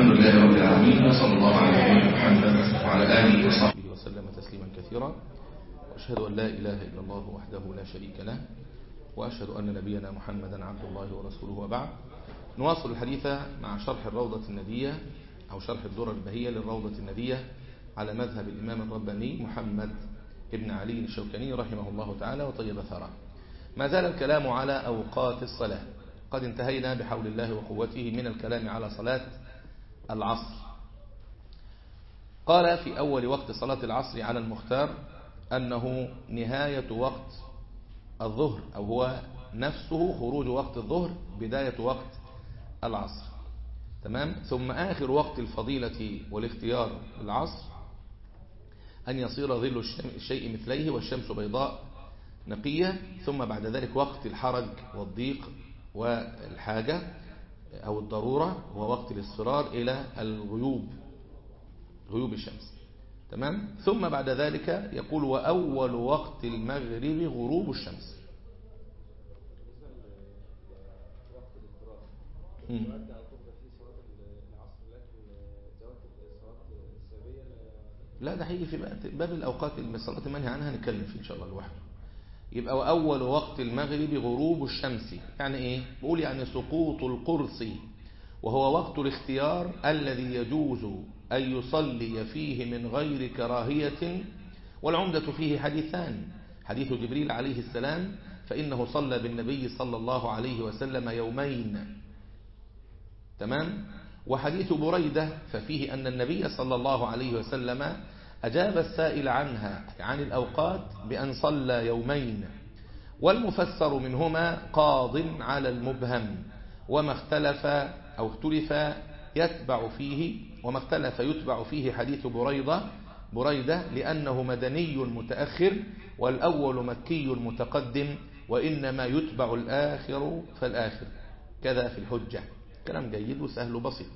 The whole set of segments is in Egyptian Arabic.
الحمد لله رب العالمين وصلى الله على نبينا محمد وعلى آله وصحبه وسلم تسليما كثيرا وأشهد أن لا إله إلا الله وحده لا شريك له وأشهد أن نبينا محمدا عبد الله ورسوله وبعد نواصل الحديث مع شرح الروضة الندية أو شرح الدرر البهية للروضة الندية على مذهب الإمام الرباني محمد ابن علي الشوكاني رحمه الله تعالى وطيب ثرى ما زال الكلام على أوقات الصلاة قد انتهينا بحول الله وقوته من الكلام على صلاة العصر قال في أول وقت صلاة العصر على المختار أنه نهاية وقت الظهر أو هو نفسه خروج وقت الظهر بداية وقت العصر تمام ثم آخر وقت الفضيلة والاختيار العصر أن يصير ظل الشيء مثليه والشمس بيضاء نقية ثم بعد ذلك وقت الحرج والضيق والحاجة أو الضرورة وهو وقت الاصفرار إلى الغيوب غيوب الشمس تمام ثم بعد ذلك يقول وأول وقت المغرب غروب الشمس مم. لا ده هيجي في باب الأوقات الصلاة المنهي عنها هنتكلم فيه إن شاء الله لوحده يبقى وأول وقت المغرب غروب الشمس يعني إيه بقول يعني سقوط القرص وهو وقت الاختيار الذي يجوز أن يصلي فيه من غير كراهية والعمدة فيه حديثان حديث جبريل عليه السلام فإنه صلى بالنبي صلى الله عليه وسلم يومين تمام وحديث بريدة ففيه أن النبي صلى الله عليه وسلم أجاب السائل عنها عن الأوقات بأن صلى يومين والمفسر منهما قاض على المبهم وما اختلف أو اختلف يتبع فيه وما اختلف يتبع فيه حديث بريدة بريدة لأنه مدني متأخر والأول مكي متقدم وإنما يتبع الآخر فالآخر كذا في الحجة كلام جيد وسهل وبسيط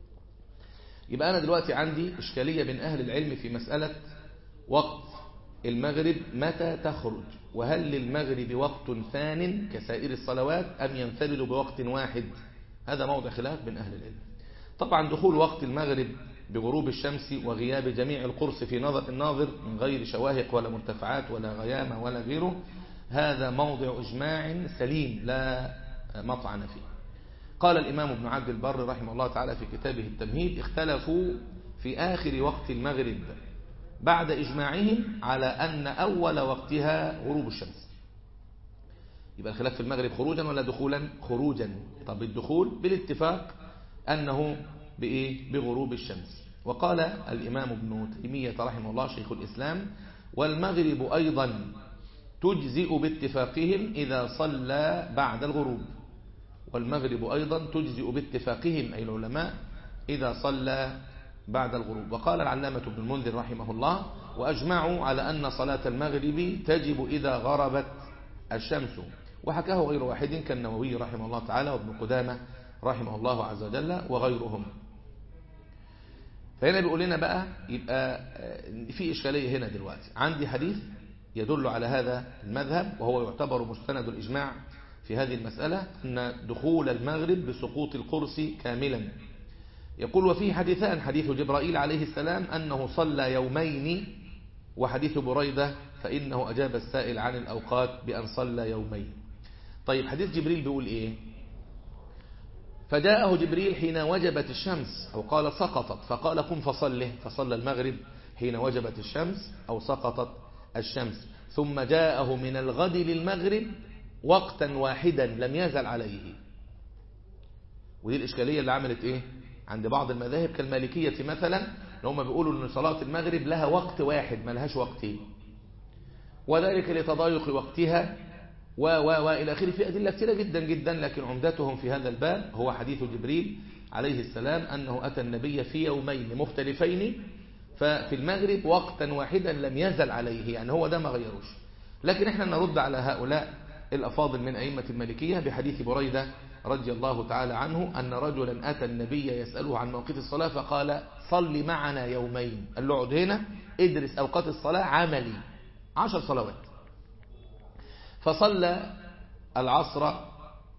يبقى أنا دلوقتي عندي إشكالية بين أهل العلم في مسألة وقت المغرب متى تخرج وهل للمغرب وقت ثان كسائر الصلوات أم ينفرد بوقت واحد هذا موضع خلاف بين أهل العلم طبعا دخول وقت المغرب بغروب الشمس وغياب جميع القرص في نظر الناظر من غير شواهق ولا مرتفعات ولا غيامة ولا غيره هذا موضع إجماع سليم لا مطعن فيه قال الإمام ابن عبد البر رحمه الله تعالى في كتابه التمهيد اختلفوا في آخر وقت المغرب بعد إجماعهم على أن أول وقتها غروب الشمس يبقى الخلاف في المغرب خروجا ولا دخولا خروجا طب الدخول بالاتفاق أنه بإيه؟ بغروب الشمس وقال الإمام ابن تيمية رحمه الله شيخ الإسلام والمغرب أيضا تجزئ باتفاقهم إذا صلى بعد الغروب والمغرب أيضا تجزئ باتفاقهم أي العلماء إذا صلى بعد الغروب وقال العلامة ابن المنذر رحمه الله وأجمعوا على أن صلاة المغرب تجب إذا غربت الشمس وحكاه غير واحد كالنووي رحمه الله تعالى وابن قدامة رحمه الله عز وجل وغيرهم فهنا بيقول لنا بقى يبقى في إشكالية هنا دلوقتي عندي حديث يدل على هذا المذهب وهو يعتبر مستند الإجماع في هذه المسألة أن دخول المغرب بسقوط القرص كاملا يقول وفيه حديثان حديث جبرائيل عليه السلام أنه صلى يومين وحديث بريدة فإنه أجاب السائل عن الأوقات بأن صلى يومين طيب حديث جبريل بيقول إيه فجاءه جبريل حين وجبت الشمس أو قال سقطت فقال قم فصله فصلى المغرب حين وجبت الشمس أو سقطت الشمس ثم جاءه من الغد للمغرب وقتا واحدا لم يزل عليه ودي الإشكالية اللي عملت إيه عند بعض المذاهب كالمالكية مثلا اللي هم بيقولوا أن صلاة المغرب لها وقت واحد ما لهاش وقتين وذلك لتضايق وقتها و و وإلى آخره في أدلة كثيرة جدا جدا لكن عمدتهم في هذا الباب هو حديث جبريل عليه السلام أنه أتى النبي في يومين مختلفين ففي المغرب وقتا واحدا لم يزل عليه يعني هو ده ما غيروش لكن احنا نرد على هؤلاء الأفاضل من أئمة المالكية بحديث بريدة رضي الله تعالى عنه أن رجلا أتى النبي يسأله عن موقف الصلاة فقال صل معنا يومين قال له اقعد هنا ادرس أوقات الصلاة عملي عشر صلوات فصلى العصر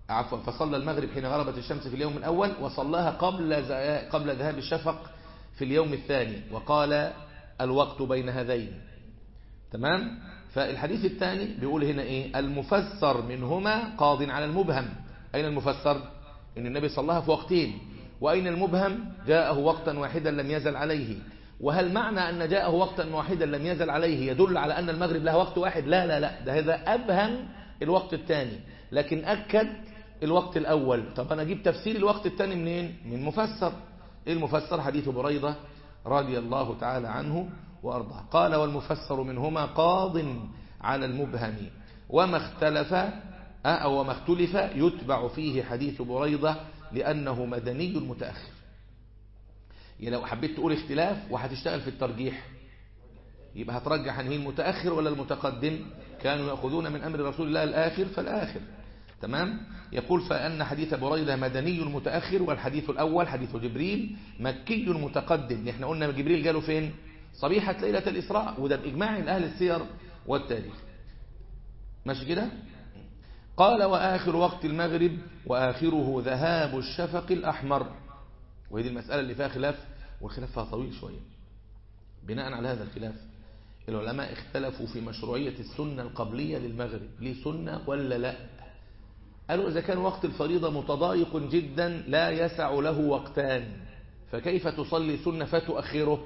عفوا فصلى المغرب حين غربت الشمس في اليوم الأول وصلاها قبل قبل ذهاب الشفق في اليوم الثاني وقال الوقت بين هذين تمام فالحديث الثاني بيقول هنا ايه المفسر منهما قاض على المبهم اين المفسر ان النبي صلاها في وقتين واين المبهم جاءه وقتا واحدا لم يزل عليه وهل معنى ان جاءه وقتا واحدا لم يزل عليه يدل على ان المغرب لها وقت واحد لا لا لا ده هذا ابهم الوقت الثاني لكن اكد الوقت الاول طب انا اجيب تفسير الوقت الثاني منين من مفسر المفسر حديث بريده رضي الله تعالى عنه وأرضاه قال والمفسر منهما قاض على المبهم وما اختلف أو وما اختلف يتبع فيه حديث بريضة لأنه مدني متأخر يعني لو حبيت تقول اختلاف وهتشتغل في الترجيح يبقى هترجح أنه المتأخر ولا المتقدم كانوا يأخذون من أمر رسول الله الآخر فالآخر تمام يقول فأن حديث بريدة مدني متأخر والحديث الأول حديث جبريل مكي متقدم احنا قلنا جبريل جاله فين صبيحة ليلة الإسراء وده بإجماع أهل السير والتاريخ ماشي كده قال وآخر وقت المغرب وآخره ذهاب الشفق الأحمر وهذه المسألة اللي فيها خلاف والخلاف فيها طويل شوية بناء على هذا الخلاف العلماء اختلفوا في مشروعية السنة القبلية للمغرب ليه سنة ولا لا قالوا إذا كان وقت الفريضة متضايق جدا لا يسع له وقتان فكيف تصلي سنة فتؤخره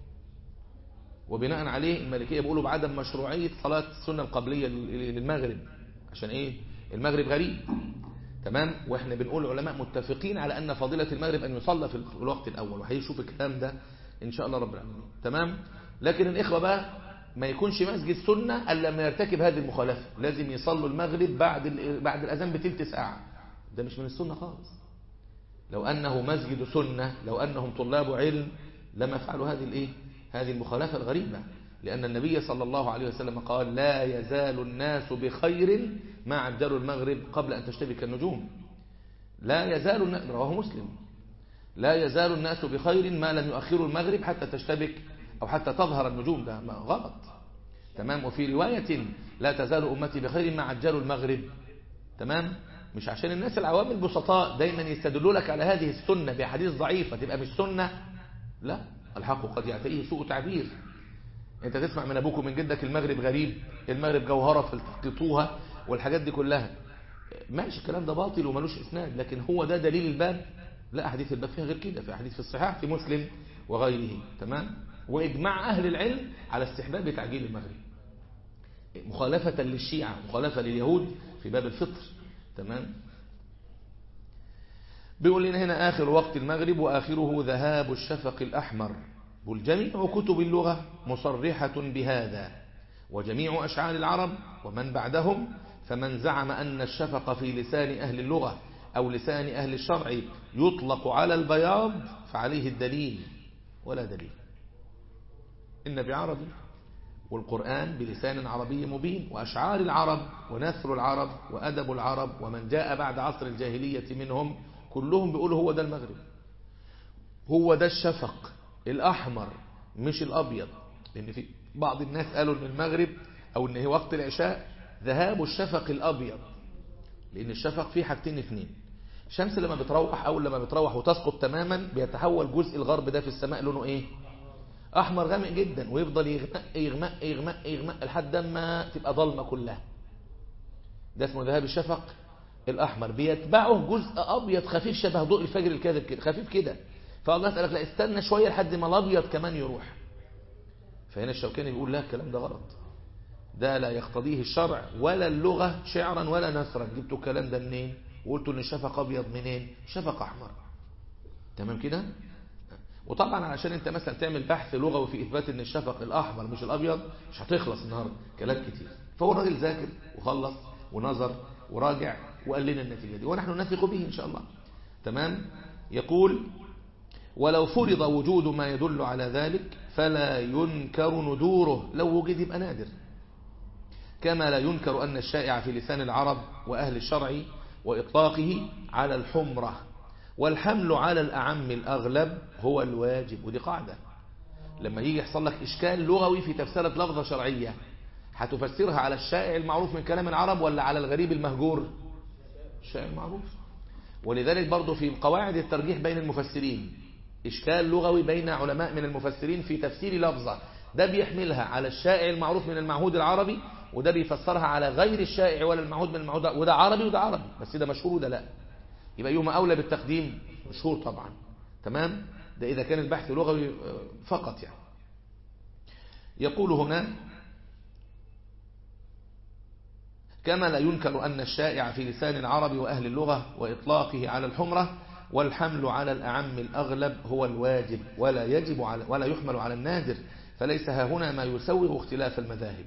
وبناء عليه المالكية بيقولوا بعدم مشروعية صلاة السنة القبلية للمغرب عشان ايه المغرب غريب تمام واحنا بنقول العلماء متفقين على ان فضيلة المغرب ان يصلى في الوقت الاول وهيشوف الكلام ده ان شاء الله رب العالمين تمام لكن الاخوة بقى ما يكونش مسجد سنة الا لما يرتكب هذه المخالفة لازم يصلوا المغرب بعد بعد الاذان بتلت ساعة ده مش من السنة خالص لو انه مسجد سنة لو انهم طلاب علم لما فعلوا هذه الايه هذه المخالفة الغريبة لأن النبي صلى الله عليه وسلم قال لا يزال الناس بخير ما عجلوا المغرب قبل أن تشتبك النجوم لا يزال الناس رواه مسلم لا يزال الناس بخير ما لم يؤخروا المغرب حتى تشتبك أو حتى تظهر النجوم ده غلط تمام وفي رواية لا تزال أمتي بخير ما عجلوا المغرب تمام مش عشان الناس العوام البسطاء دايما يستدلوا لك على هذه السنة بحديث ضعيفة تبقى مش سنة لا الحق قد يعتريه سوء تعبير انت تسمع من ابوك ومن جدك المغرب غريب المغرب جوهرة فالتقطوها والحاجات دي كلها ماشي الكلام ده باطل وملوش اسناد لكن هو ده دليل الباب لا احاديث الباب فيها غير كده في احاديث في الصحاح في مسلم وغيره تمام واجماع اهل العلم على استحباب تعجيل المغرب مخالفة للشيعة مخالفة لليهود في باب الفطر تمام بيقول لنا هنا آخر وقت المغرب وآخره ذهاب الشفق الأحمر بل جميع كتب اللغة مصرحة بهذا وجميع أشعار العرب ومن بعدهم فمن زعم أن الشفق في لسان أهل اللغة أو لسان أهل الشرع يطلق على البياض فعليه الدليل ولا دليل إن بعربي والقرآن بلسان عربي مبين وأشعار العرب ونثر العرب وأدب العرب ومن جاء بعد عصر الجاهلية منهم كلهم بيقولوا هو ده المغرب هو ده الشفق الأحمر مش الأبيض لأن في بعض الناس قالوا أن المغرب أو أن هي وقت العشاء ذهاب الشفق الأبيض لأن الشفق فيه حاجتين اثنين الشمس لما بتروح أو لما بتروح وتسقط تماما بيتحول جزء الغرب ده في السماء لونه إيه أحمر غامق جدا ويفضل يغمق يغمق يغمق يغمق لحد ما تبقى ضلمة كلها ده اسمه ذهاب الشفق الأحمر بيتبعه جزء أبيض خفيف شبه ضوء الفجر الكاذب كده خفيف كده فالله يسألك لا استنى شوية لحد ما الأبيض كمان يروح فهنا الشوكاني بيقول لا الكلام ده غلط ده لا يقتضيه الشرع ولا اللغة شعرا ولا نثرا جبتوا الكلام ده منين وقلتوا ان الشفق ابيض منين شفق احمر تمام كده وطبعا علشان انت مثلا تعمل بحث لغوي في اثبات ان الشفق الاحمر مش الابيض مش هتخلص النهارده كلام كتير فهو الراجل ذاكر وخلص ونظر وراجع وقال لنا النتيجه دي ونحن نثق به ان شاء الله تمام يقول ولو فرض وجود ما يدل على ذلك فلا ينكر ندوره لو وجد يبقى نادر كما لا ينكر أن الشائع في لسان العرب وأهل الشرع وإطلاقه على الحمرة والحمل على الأعم الأغلب هو الواجب ودي قاعدة لما يجي يحصل لك إشكال لغوي في تفسيرة لفظة شرعية هتفسرها على الشائع المعروف من كلام العرب ولا على الغريب المهجور الشاعر معروف ولذلك برضه في قواعد الترجيح بين المفسرين إشكال لغوي بين علماء من المفسرين في تفسير لفظة ده بيحملها على الشائع المعروف من المعهود العربي وده بيفسرها على غير الشائع ولا المعهود من المعهود وده عربي وده عربي بس ده مشهور وده لا يبقى يوم أولى بالتقديم مشهور طبعا تمام ده إذا كان البحث لغوي فقط يعني يقول هنا كما لا ينكر أن الشائع في لسان العرب وأهل اللغة وإطلاقه على الحمرة والحمل على الأعم الأغلب هو الواجب ولا يجب على ولا يحمل على النادر فليس ها هنا ما يسوغ اختلاف المذاهب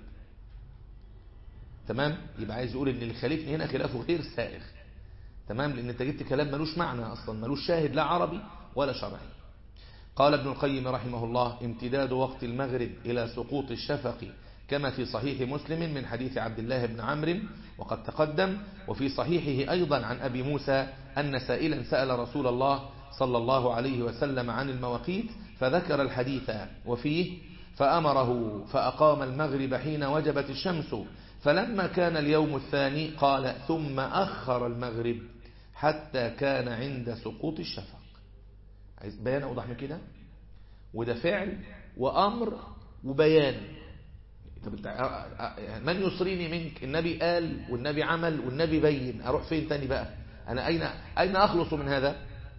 تمام يبقى عايز يقول ان اللي خالفني هنا خلافه غير سائغ تمام لان انت جبت كلام ملوش معنى اصلا ملوش شاهد لا عربي ولا شرعي قال ابن القيم رحمه الله امتداد وقت المغرب إلى سقوط الشفق كما في صحيح مسلم من حديث عبد الله بن عمرو وقد تقدم وفي صحيحه أيضا عن أبي موسى أن سائلا سأل رسول الله صلى الله عليه وسلم عن المواقيت فذكر الحديث وفيه فأمره فأقام المغرب حين وجبت الشمس فلما كان اليوم الثاني قال ثم أخر المغرب حتى كان عند سقوط الشفق عايز بيان أوضح من كده وده فعل وأمر وبيان طب من يصريني منك النبي قال والنبي عمل والنبي بين أروح فين تاني بقى أنا أين, أين أخلص من هذا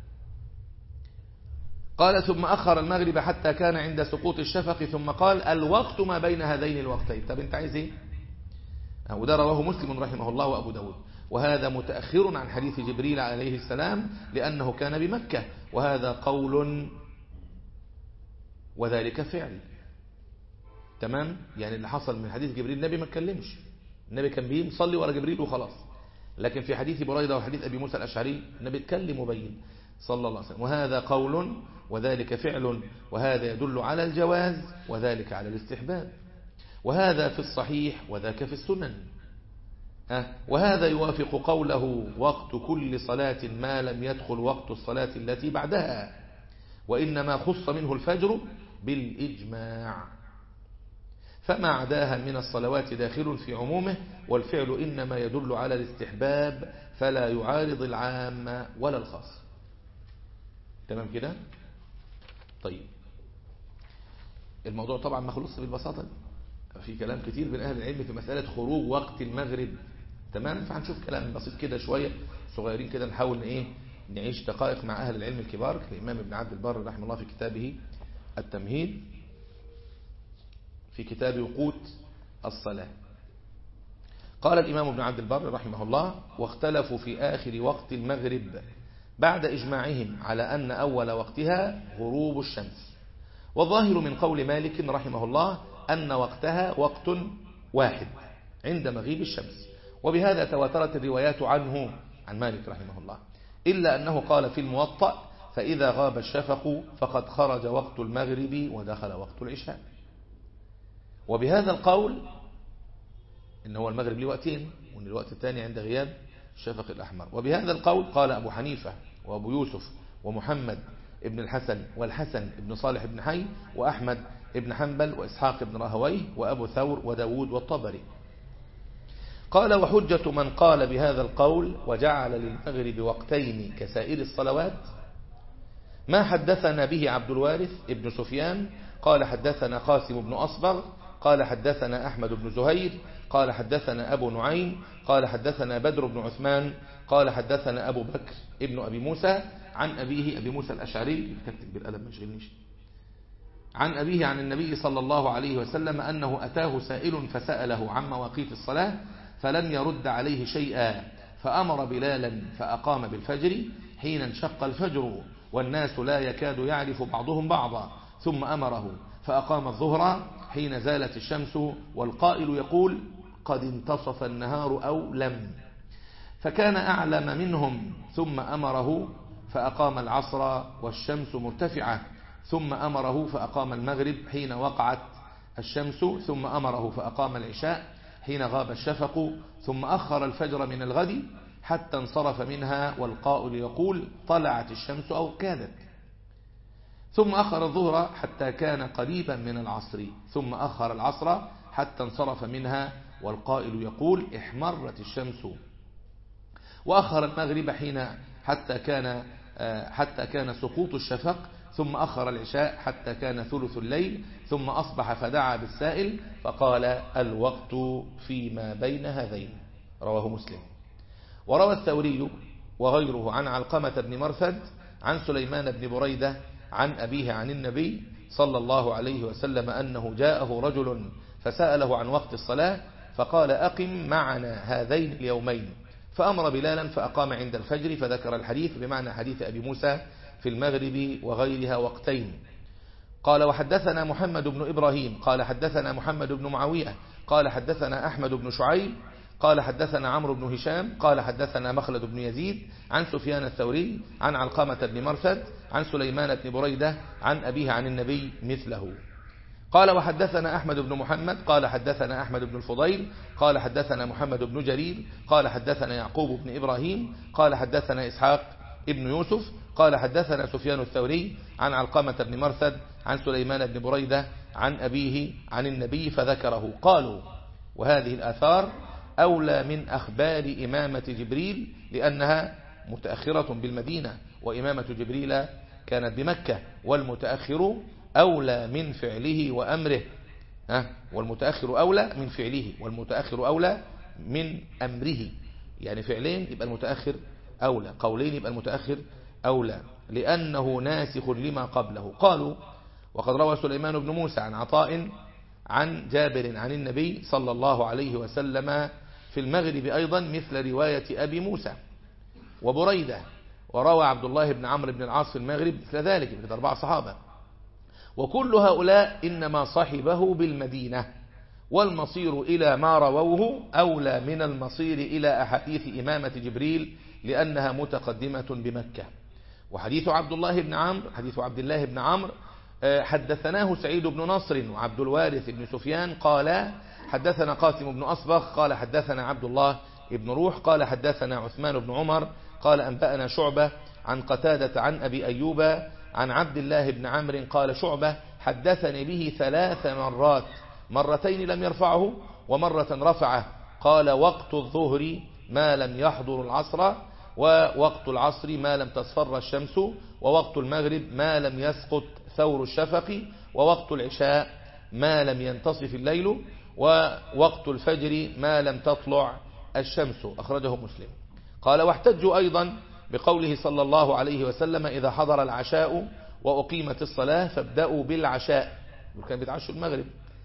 قال ثم أخر المغرب حتى كان عند سقوط الشفق ثم قال الوقت ما بين هذين الوقتين طب انت عايز ايه وده رواه مسلم رحمه الله وأبو داود وهذا متأخر عن حديث جبريل عليه السلام لأنه كان بمكة وهذا قول وذلك فعل تمام يعني اللي حصل من حديث جبريل النبي ما اتكلمش النبي كان بيه مصلي ورا جبريل وخلاص لكن في حديث بريدة وحديث أبي موسى الأشعري النبي اتكلم وبين صلى الله عليه وسلم وهذا قول وذلك فعل وهذا يدل على الجواز وذلك على الاستحباب وهذا في الصحيح وذاك في السنن وهذا يوافق قوله وقت كل صلاة ما لم يدخل وقت الصلاة التي بعدها وإنما خص منه الفجر بالإجماع فما عداها من الصلوات داخل في عمومه والفعل إنما يدل على الاستحباب فلا يعارض العام ولا الخاص تمام كده طيب الموضوع طبعا ما خلص بالبساطة دي في كلام كتير من أهل العلم في مسألة خروج وقت المغرب تمام فهنشوف كلام بسيط كده شوية صغيرين كده نحاول ايه نعيش دقائق مع أهل العلم الكبار الإمام ابن عبد البر رحمه الله في كتابه التمهيد في كتاب وقوت الصلاة قال الإمام ابن عبد البر رحمه الله واختلفوا في آخر وقت المغرب بعد إجماعهم على أن أول وقتها غروب الشمس والظاهر من قول مالك رحمه الله أن وقتها وقت واحد عند مغيب الشمس وبهذا تواترت الروايات عنه عن مالك رحمه الله إلا أنه قال في الموطأ فإذا غاب الشفق فقد خرج وقت المغرب ودخل وقت العشاء وبهذا القول إن هو المغرب له وقتين وإن الوقت الثاني عند غياب الشفق الأحمر وبهذا القول قال أبو حنيفة وأبو يوسف ومحمد ابن الحسن والحسن ابن صالح بن حي وأحمد ابن حنبل وإسحاق بن راهويه وأبو ثور وداود والطبري قال وحجة من قال بهذا القول وجعل للمغرب وقتين كسائر الصلوات ما حدثنا به عبد الوارث ابن سفيان قال حدثنا قاسم بن أصبغ قال حدثنا أحمد بن زهير قال حدثنا أبو نعيم قال حدثنا بدر بن عثمان قال حدثنا أبو بكر ابن أبي موسى عن أبيه أبي موسى الأشعري كتب بالألم ما يشغلنيش عن أبيه عن النبي صلى الله عليه وسلم أنه أتاه سائل فسأله عن مواقيت الصلاة فلم يرد عليه شيئا فأمر بلالا فأقام بالفجر حين انشق الفجر والناس لا يكاد يعرف بعضهم بعضا ثم أمره فأقام الظهر حين زالت الشمس والقائل يقول قد انتصف النهار أو لم فكان أعلم منهم ثم أمره فأقام العصر والشمس مرتفعة ثم أمره فأقام المغرب حين وقعت الشمس ثم أمره فأقام العشاء حين غاب الشفق ثم أخر الفجر من الغد حتى انصرف منها والقائل يقول طلعت الشمس أو كادت ثم أخر الظهر حتى كان قريبا من العصر ثم أخر العصر حتى انصرف منها والقائل يقول احمرت الشمس وأخر المغرب حين حتى كان حتى كان سقوط الشفق ثم أخر العشاء حتى كان ثلث الليل ثم أصبح فدعا بالسائل فقال الوقت فيما بين هذين رواه مسلم وروى الثوري وغيره عن علقمة بن مرثد عن سليمان بن بريدة عن أبيه عن النبي صلى الله عليه وسلم أنه جاءه رجل فسأله عن وقت الصلاة فقال أقم معنا هذين اليومين فأمر بلالا فأقام عند الفجر فذكر الحديث بمعنى حديث أبي موسى في المغرب وغيرها وقتين قال وحدثنا محمد بن إبراهيم قال حدثنا محمد بن معاوية قال حدثنا أحمد بن شعيب قال حدثنا عمرو بن هشام قال حدثنا مخلد بن يزيد عن سفيان الثوري عن علقمة بن مرثد عن سليمان بن بريدة عن أبيه عن النبي مثله قال وحدثنا أحمد بن محمد قال حدثنا أحمد بن الفضيل قال حدثنا محمد بن جرير قال حدثنا يعقوب بن إبراهيم قال حدثنا إسحاق ابن يوسف قال حدثنا سفيان الثوري عن علقمة بن مرثد عن سليمان بن بريدة عن أبيه عن النبي فذكره قالوا وهذه الآثار أولى من أخبار إمامة جبريل لأنها متأخرة بالمدينة وإمامة جبريل كانت بمكة والمتأخر أولى من فعله وأمره ها والمتأخر أولى من فعله والمتأخر أولى من أمره يعني فعلين يبقى المتأخر أولى قولين يبقى المتأخر أولى لأنه ناسخ لما قبله قالوا وقد روى سليمان بن موسى عن عطاء عن جابر عن النبي صلى الله عليه وسلم في المغرب أيضا مثل رواية أبي موسى وبريدة وروى عبد الله بن عمرو بن العاص في المغرب مثل ذلك مثل أربع صحابة وكل هؤلاء إنما صحبه بالمدينة والمصير إلى ما رووه أولى من المصير إلى أحاديث إمامة جبريل لأنها متقدمة بمكة وحديث عبد الله بن عمرو حديث عبد الله بن عمرو حدثناه سعيد بن نصر وعبد الوارث بن سفيان قال حدثنا قاسم بن أصبغ قال حدثنا عبد الله بن روح قال حدثنا عثمان بن عمر قال أنبأنا شعبة عن قتادة عن أبي أيوب عن عبد الله بن عمرو قال شعبة حدثني به ثلاث مرات مرتين لم يرفعه ومرة رفعه قال وقت الظهر ما لم يحضر العصر ووقت العصر ما لم تصفر الشمس ووقت المغرب ما لم يسقط ثور الشفق ووقت العشاء ما لم ينتصف الليل ووقت الفجر ما لم تطلع الشمس أخرجه مسلم قال واحتجوا أيضا بقوله صلى الله عليه وسلم إذا حضر العشاء وأقيمت الصلاة فابدأوا بالعشاء كان بيتعشوا المغرب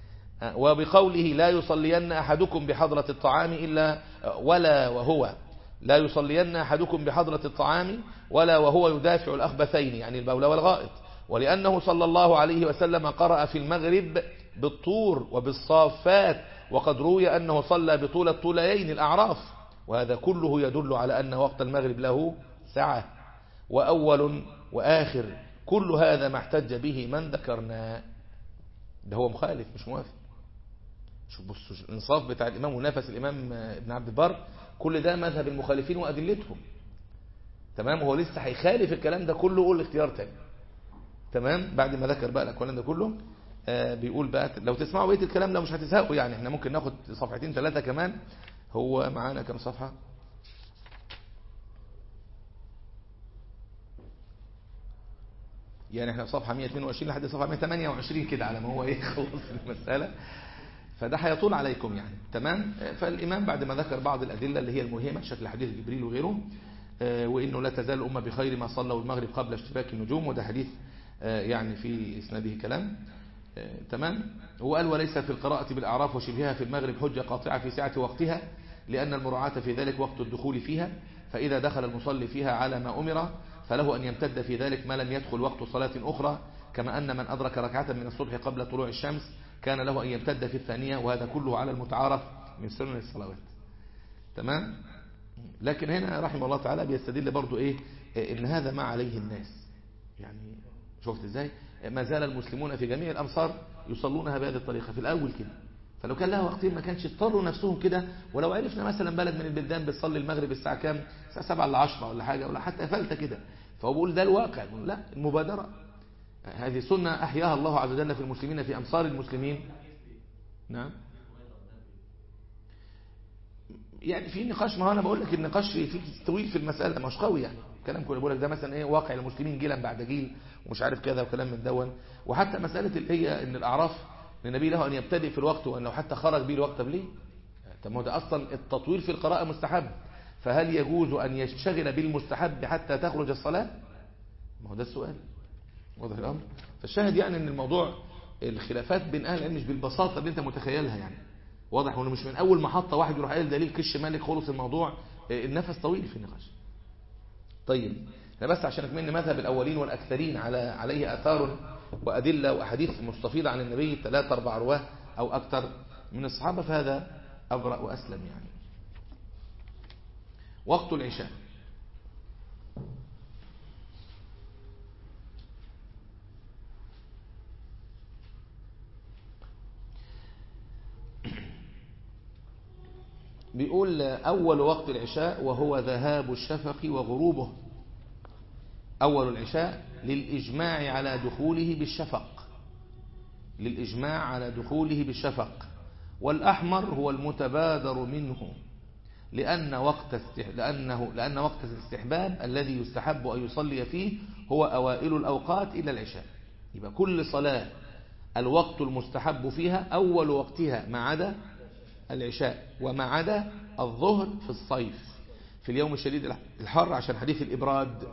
وبقوله لا يصلين أحدكم بحضرة الطعام إلا ولا وهو لا يصلين أحدكم بحضرة الطعام ولا وهو يدافع الأخبثين يعني البول والغائط ولأنه صلى الله عليه وسلم قرأ في المغرب بالطور وبالصافات وقد روي أنه صلى بطول الطوليين الأعراف وهذا كله يدل على أن وقت المغرب له ساعة وأول وآخر كل هذا ما احتج به من ذكرنا ده هو مخالف مش موافق شوف بصوا الانصاف بتاع الإمام ونفس الإمام ابن عبد البر كل ده مذهب المخالفين وأدلتهم تمام هو لسه هيخالف الكلام ده كله قول اختيار تاني تمام بعد ما ذكر بقى الكلام ده كله آه بيقول بقى لو تسمعوا بقيه الكلام ده مش هتزهقوا يعني احنا ممكن ناخد صفحتين ثلاثه كمان هو معانا كام صفحه يعني احنا في صفحه 122 لحد صفحه 128 كده على ما هو ايه خلص المساله فده هيطول عليكم يعني تمام فالامام بعد ما ذكر بعض الادله اللي هي الملهمه شكل حديث جبريل وغيره آه وانه لا تزال الامه بخير ما صلوا المغرب قبل اشتباك النجوم وده حديث يعني في اسناده كلام تمام هو قال وليس في القراءة بالأعراف وشبهها في المغرب حجة قاطعة في سعة وقتها لأن المراعاة في ذلك وقت الدخول فيها فإذا دخل المصلي فيها على ما أمر فله أن يمتد في ذلك ما لم يدخل وقت صلاة أخرى كما أن من أدرك ركعة من الصبح قبل طلوع الشمس كان له أن يمتد في الثانية وهذا كله على المتعارف من سنن الصلوات تمام لكن هنا رحمه الله تعالى بيستدل برضو إيه إن هذا ما عليه الناس يعني شفت ازاي ما زال المسلمون في جميع الأمصار يصلونها بهذه الطريقة في الأول كده فلو كان لها وقتين ما كانش اضطروا نفسهم كده ولو عرفنا مثلا بلد من البلدان بتصلي المغرب الساعة كام الساعة 7 ل 10 ولا حاجة ولا حتى فلتة كده فهو بيقول ده الواقع بيقول لا المبادرة هذه سنة أحياها الله عز وجل في المسلمين في أمصار المسلمين نعم يعني في نقاش ما هو انا بقول لك النقاش في في طويل في المساله مش قوي يعني كلام كله بقول لك ده مثلا ايه واقع المسلمين جيلا بعد جيل ومش عارف كذا وكلام من دون وحتى مساله اللي هي ان الاعراف ان النبي له ان يبتدئ في الوقت وان لو حتى خرج به الوقت طب ليه طب ما هو ده اصلا التطويل في القراءه مستحب فهل يجوز ان يشتغل بالمستحب حتى تخرج الصلاه ما هو ده السؤال واضح الامر فالشاهد يعني ان الموضوع الخلافات بين اهل العلم مش بالبساطه اللي انت متخيلها يعني واضح انه مش من اول محطه واحد يروح قايل دليل كش مالك خلص الموضوع النفس طويل في النقاش طيب احنا بس عشان اكملنا مذهب الاولين والاكثرين على عليه اثار وادله واحاديث مستفيضه عن النبي ثلاثة اربع رواه او اكثر من الصحابه فهذا ابرا واسلم يعني وقت العشاء بيقول أول وقت العشاء وهو ذهاب الشفق وغروبه أول العشاء للإجماع على دخوله بالشفق للإجماع على دخوله بالشفق والأحمر هو المتبادر منه لأن وقت استح... لأنه لأن وقت الاستحباب الذي يستحب أن يصلي فيه هو أوائل الأوقات إلى العشاء يبقى كل صلاة الوقت المستحب فيها أول وقتها ما عدا العشاء وما عدا الظهر في الصيف في اليوم الشديد الحر عشان حديث الإبراد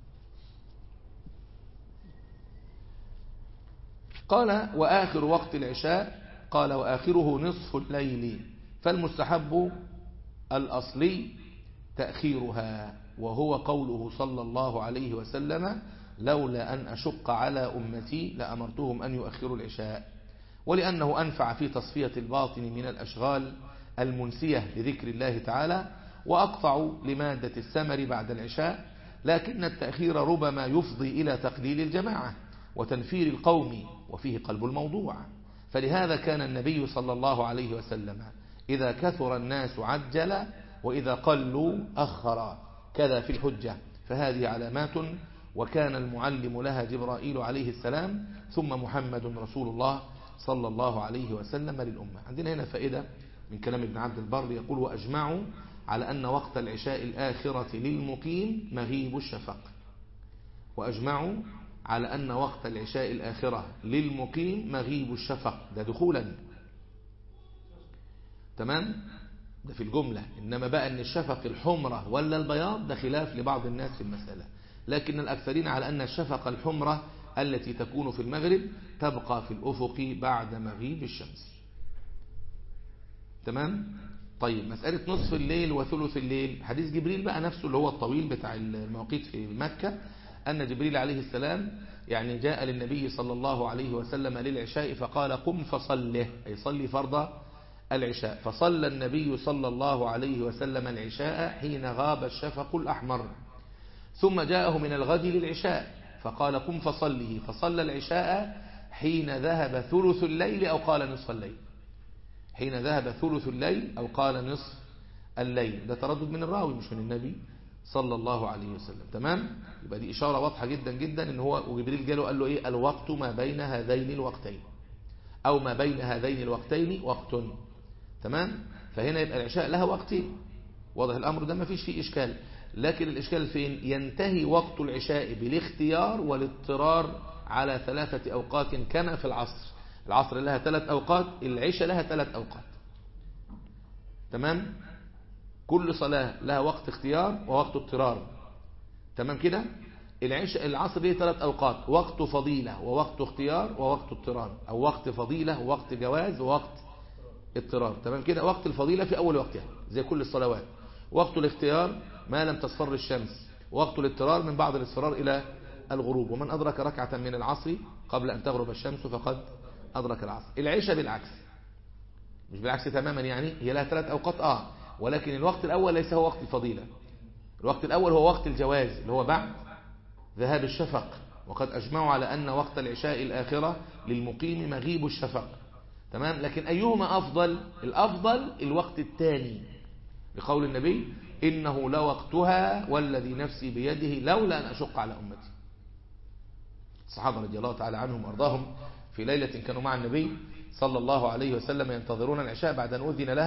قال وآخر وقت العشاء قال وآخره نصف الليل فالمستحب الأصلي تأخيرها وهو قوله صلى الله عليه وسلم لولا أن أشق على أمتي لأمرتهم أن يؤخروا العشاء ولأنه أنفع في تصفية الباطن من الأشغال المنسية لذكر الله تعالى وأقطع لمادة السمر بعد العشاء لكن التأخير ربما يفضي إلى تقليل الجماعة وتنفير القوم وفيه قلب الموضوع فلهذا كان النبي صلى الله عليه وسلم إذا كثر الناس عجل وإذا قلوا أخر كذا في الحجة فهذه علامات وكان المعلم لها جبرائيل عليه السلام ثم محمد رسول الله صلى الله عليه وسلم للأمة عندنا هنا فائدة من كلام ابن عبد البر يقول وأجمعوا على أن وقت العشاء الآخرة للمقيم مغيب الشفق وأجمعوا على أن وقت العشاء الآخرة للمقيم مغيب الشفق ده دخولا تمام ده في الجملة إنما بقى أن الشفق الحمرة ولا البياض ده خلاف لبعض الناس في المسألة لكن الأكثرين على أن الشفق الحمرة التي تكون في المغرب تبقى في الأفق بعد مغيب الشمس تمام طيب مسألة نصف الليل وثلث الليل حديث جبريل بقى نفسه اللي هو الطويل بتاع المواقيت في مكة أن جبريل عليه السلام يعني جاء للنبي صلى الله عليه وسلم للعشاء فقال قم فصله أي صلي فرض العشاء فصلى النبي صلى الله عليه وسلم العشاء حين غاب الشفق الأحمر ثم جاءه من الغد للعشاء فقال قم فصله فصلى العشاء حين ذهب ثلث الليل أو قال نصف الليل حين ذهب ثلث الليل أو قال نصف الليل ده تردد من الراوي مش من النبي صلى الله عليه وسلم تمام يبقى دي إشارة واضحة جدا جدا إن هو وجبريل جاله قال له إيه الوقت ما بين هذين الوقتين أو ما بين هذين الوقتين وقت تمام فهنا يبقى العشاء لها وقتين واضح الأمر ده ما فيش فيه إشكال لكن الإشكال فين ينتهي وقت العشاء بالاختيار والاضطرار على ثلاثة أوقات كما في العصر العصر لها ثلاث أوقات العشاء لها ثلاث أوقات تمام كل صلاة لها وقت اختيار ووقت اضطرار تمام كده العشاء العصر ليه ثلاث أوقات وقت فضيلة ووقت اختيار ووقت اضطرار أو وقت فضيلة ووقت جواز ووقت اضطرار تمام كده وقت الفضيلة في أول وقتها زي كل الصلوات وقت الاختيار ما لم تصفر الشمس وقت الاضطرار من بعد الاصفرار إلى الغروب ومن أدرك ركعة من العصر قبل أن تغرب الشمس فقد أدرك العصر العشاء بالعكس مش بالعكس تماما يعني هي لها ثلاث أوقات آه ولكن الوقت الأول ليس هو وقت الفضيلة الوقت الأول هو وقت الجواز اللي هو بعد ذهاب الشفق وقد أجمعوا على أن وقت العشاء الآخرة للمقيم مغيب الشفق تمام لكن أيهما أفضل الأفضل الوقت الثاني لقول النبي إنه لوقتها والذي نفسي بيده لولا أن أشق على أمتي الصحابة رضي الله تعالى عنهم وأرضاهم في ليلة كانوا مع النبي صلى الله عليه وسلم ينتظرون العشاء بعد أن أذن لها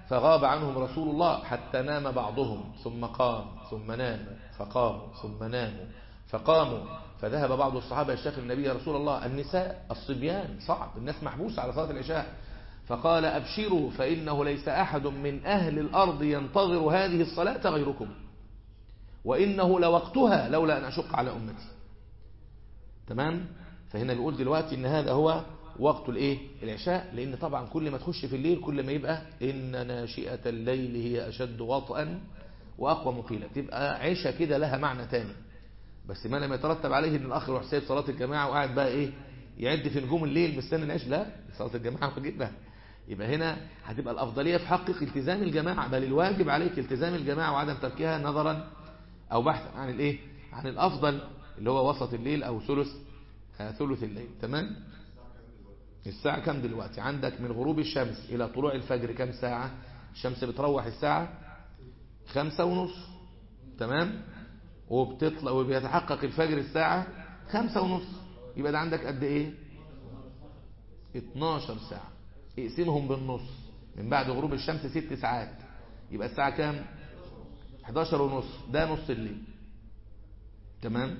فغاب عنهم رسول الله حتى نام بعضهم ثم قام ثم نام فقاموا ثم ناموا فقاموا فذهب بعض الصحابة يشتكي النبي يا رسول الله النساء الصبيان صعب الناس محبوسة على صلاة العشاء فقال أبشروا فإنه ليس أحد من أهل الأرض ينتظر هذه الصلاة غيركم وإنه لوقتها لولا أن أشق على أمتي تمام فهنا بيقول دلوقتي إن هذا هو وقت الايه العشاء لان طبعا كل ما تخش في الليل كل ما يبقى ان ناشئة الليل هي اشد وطئا واقوى مقيلة تبقى عشاء كده لها معنى تاني بس ما لم يترتب عليه ان الاخ يروح سايب صلاة الجماعة وقاعد بقى ايه يعد في نجوم الليل مستني العشاء لا صلاة الجماعة واجبها يبقى هنا هتبقى الافضلية في حقك التزام الجماعة بل الواجب عليك التزام الجماعة وعدم تركها نظرا او بحثا عن الايه عن الافضل اللي هو وسط الليل او ثلث آه ثلث الليل تمام الساعة كم دلوقتي عندك من غروب الشمس إلى طلوع الفجر كم ساعة الشمس بتروح الساعة خمسة ونص تمام وبتطلع وبيتحقق الفجر الساعة خمسة ونص يبقى ده عندك قد ايه 12 ساعة اقسمهم بالنص من بعد غروب الشمس ست ساعات يبقى الساعة كام 11 ونص ده نص الليل تمام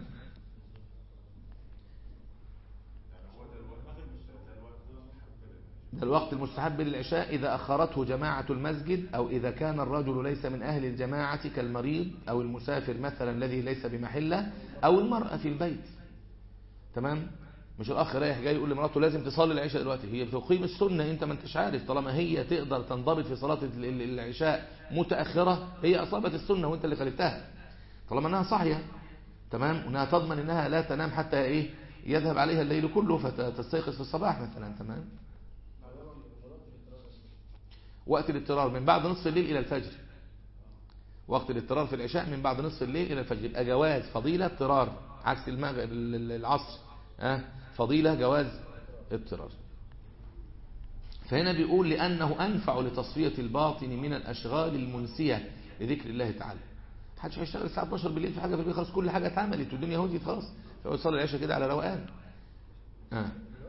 ده الوقت المستحب للعشاء إذا أخرته جماعة المسجد أو إذا كان الرجل ليس من أهل الجماعة كالمريض أو المسافر مثلا الذي ليس بمحلة أو المرأة في البيت تمام مش الأخ رايح جاي يقول لمراته لازم تصلي العشاء دلوقتي هي بتقيم السنة أنت ما انتش عارف طالما هي تقدر تنضبط في صلاة العشاء متأخرة هي أصابت السنة وأنت اللي خالفتها طالما أنها صاحية تمام وأنها تضمن أنها لا تنام حتى إيه يذهب عليها الليل كله فتستيقظ في الصباح مثلا تمام وقت الاضطرار من بعد نصف الليل إلى الفجر وقت الاضطرار في العشاء من بعد نصف الليل إلى الفجر يبقى جواز فضيلة اضطرار عكس المغرب العصر أه؟ فضيلة جواز اضطرار فهنا بيقول لأنه أنفع لتصفية الباطن من الأشغال المنسية لذكر الله تعالى محدش هيشتغل الساعة 12 بالليل في حاجة في البيت خلاص كل حاجة اتعملت والدنيا هديت خلاص فهو يصلي العشاء كده على روقان اه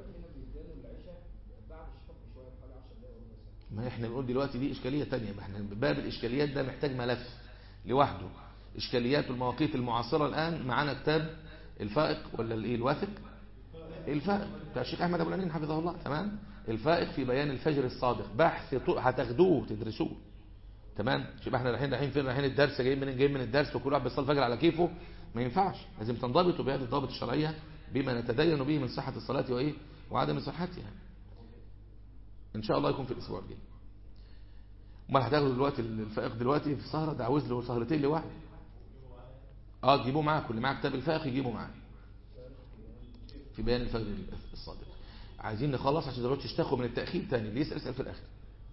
ما احنا بنقول دلوقتي دي اشكالية تانية ما احنا باب الاشكاليات ده محتاج ملف لوحده اشكاليات المواقيت المعاصرة الان معانا كتاب الفائق ولا الايه الواثق الفائق بتاع الشيخ احمد ابو الامين حفظه الله تمام الفائق في بيان الفجر الصادق بحث هتاخدوه تدرسوه تمام شوف احنا رايحين رايحين فين رايحين الدرس جايين من جايين من الدرس وكل واحد بيصلي الفجر على كيفه ما ينفعش لازم تنضبطوا بهذه الضوابط الشرعيه بما نتدين به من صحه الصلاه وايه وعدم صحتها ان شاء الله يكون في الاسبوع الجاي امال هتاخدوا دلوقتي الفائق دلوقتي في سهره ده عاوز له سهرتين لوحده اه تجيبوه معاكم اللي معاه كتاب الفائق يجيبه معاه في بيان الفجر الصادق عايزين نخلص عشان دلوقتي تشتكوا من التاخير تاني اللي يسال يسال في الاخر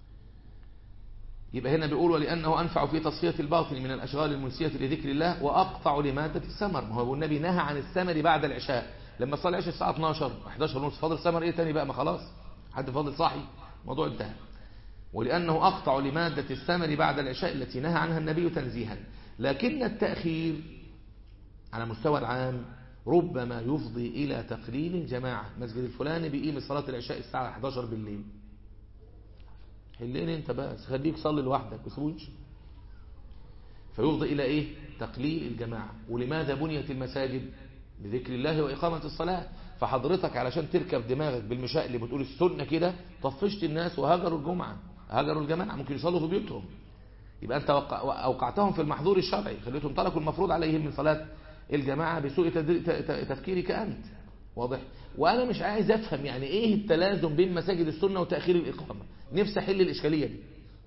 يبقى هنا بيقول ولانه انفع في تصفيه الباطن من الاشغال المنسيه لذكر الله واقطع لماده السمر ما هو النبي نهى عن السمر بعد العشاء لما صلى العشاء الساعه 12 11 ونص فاضل سمر ايه تاني بقى ما خلاص حد فاضل صاحي الموضوع انتهى ولأنه أقطع لمادة الثمر بعد العشاء التي نهى عنها النبي تنزيها لكن التأخير على مستوى العام ربما يفضي إلى تقليل الجماعة مسجد الفلاني بيقيم صلاة العشاء الساعة 11 بالليل حلين انت بس خليك صلي لوحدك بسويش فيفضي إلى إيه تقليل الجماعة ولماذا بنيت المساجد بذكر الله وإقامة الصلاة فحضرتك علشان تركب دماغك بالمشاء اللي بتقول السنة كده طفشت الناس وهجروا الجمعة هجروا الجماعة ممكن يصلوا في بيوتهم يبقى أنت أوقعتهم في المحظور الشرعي خليتهم تركوا المفروض عليهم من صلاة الجماعة بسوء تفكيرك أنت واضح وأنا مش عايز أفهم يعني إيه التلازم بين مساجد السنة وتأخير الإقامة نفسي أحل الإشكالية دي